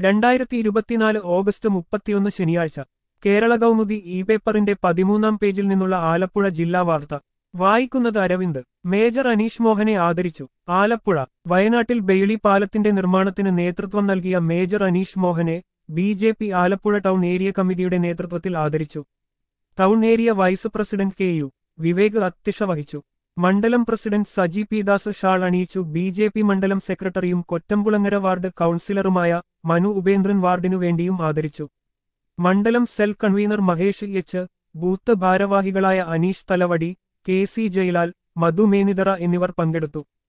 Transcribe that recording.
രണ്ടായിരത്തി ഇരുപത്തിനാല് ഓഗസ്റ്റ് മുപ്പത്തിയൊന്ന് ശനിയാഴ്ച കേരള കൗമുദി ഇ പേപ്പറിന്റെ പതിമൂന്നാം പേജിൽ നിന്നുള്ള ആലപ്പുഴ ജില്ലാ വാർത്ത വായിക്കുന്നത് അരവിന്ദ് മേജർ അനീഷ് മോഹനെ ആദരിച്ചു ആലപ്പുഴ വയനാട്ടിൽ ബെയിലി പാലത്തിന്റെ നിർമ്മാണത്തിന് നേതൃത്വം നൽകിയ മേജർ അനീഷ് മോഹനെ B J P Alappuzha town area കമ്മിറ്റിയുടെ നേതൃത്വത്തിൽ ആദരിച്ചു town area vice president K U Vivek അധ്യക്ഷ വഹിച്ചു മണ്ഡലം പ്രസിഡന്റ് സജി പി ദാസ് ഷാൾ അണിയിച്ചു ബി ജെ പി മണ്ഡലം സെക്രട്ടറിയും കൊറ്റംകുളങ്ങര വാർഡ് കൌൺസിലറുമായ മനു ഉപേന്ദ്രൻ വാർഡിനു വേണ്ടിയും ആദരിച്ചു മണ്ഡലം cell convener Mahesh H booth ഭാരവാഹികളായ അനീഷ് തലവടി കെ സി ജയലാൽ മധു മേനിതറ എന്നിവർ പങ്കെടുത്തു